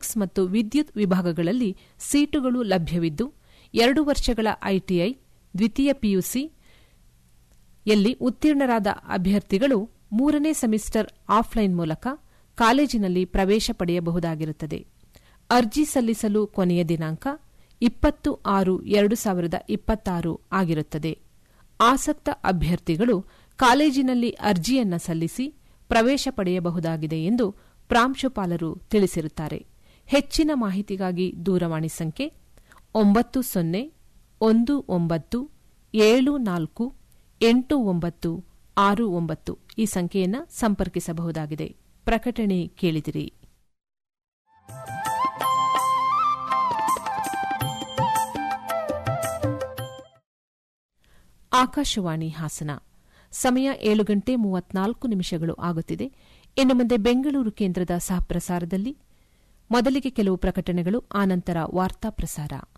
electronics ಮತ್ತು ವಿದ್ಯುತ್ ವಿಭಾಗಗಳಲ್ಲಿ ಸೀಟುಗಳು ಲಭ್ಯವಿದ್ದು ಎರಡು ವರ್ಷಗಳ ಐಟಿಐ ದ್ವಿತೀಯ ಪಿಯುಸಿ ಯಲ್ಲಿ ಉತ್ತೀರ್ಣರಾದ ಅಭ್ಯರ್ಥಿಗಳು ಮೂರನೇ ಸೆಮಿಸ್ಟರ್ ಆಫ್ಲೈನ್ ಮೂಲಕ ಕಾಲೇಜಿನಲ್ಲಿ ಪ್ರವೇಶ ಪಡೆಯಬಹುದಾಗಿರುತ್ತದೆ ಅರ್ಜಿ ಸಲ್ಲಿಸಲು ಕೊನೆಯ ದಿನಾಂಕ ಇಪ್ಪತ್ತು ಆರು ಎರಡು ಸಾವಿರದ ಇಪ್ಪತ್ತಾರು ಆಗಿರುತ್ತದೆ ಆಸಕ್ತ ಅಭ್ಯರ್ಥಿಗಳು ಕಾಲೇಜಿನಲ್ಲಿ ಅರ್ಜಿಯನ್ನ ಸಲ್ಲಿಸಿ ಪ್ರವೇಶ ಪಡೆಯಬಹುದಾಗಿದೆ ಎಂದು ಪ್ರಾಂಶುಪಾಲರು ತಿಳಿಸಿರುತ್ತಾರೆ ಹೆಚ್ಚಿನ ಮಾಹಿತಿಗಾಗಿ ದೂರವಾಣಿ ಸಂಖ್ಯೆ ಒಂಬತ್ತು ಸೊನ್ನೆ ಒಂದು ಒಂಬತ್ತು ಏಳು ನಾಲ್ಕು ಎಂಟು ಒಂಬತ್ತು ಆರು ಒಂಬತ್ತು ಈ ಸಂಖ್ಯೆಯನ್ನು ಸಂಪರ್ಕಿಸಬಹುದಾಗಿದೆ ಪ್ರಕಟಣೆ ಕೇಳಿದಿರಿ ಆಕಾಶವಾಣಿ ಹಾಸನ ಸಮಯ ಏಳು ಗಂಟೆ ಮೂವತ್ನಾಲ್ಕು ನಿಮಿಷಗಳು ಆಗುತ್ತಿದೆ ಇನ್ನು ಮುಂದೆ ಬೆಂಗಳೂರು ಕೇಂದ್ರದ ಸಹಪ್ರಸಾರದಲ್ಲಿ ಮೊದಲಿಗೆ ಕೆಲವು ಪ್ರಕಟಣೆಗಳು ಆನಂತರ ವಾರ್ತಾ ಪ್ರಸಾರ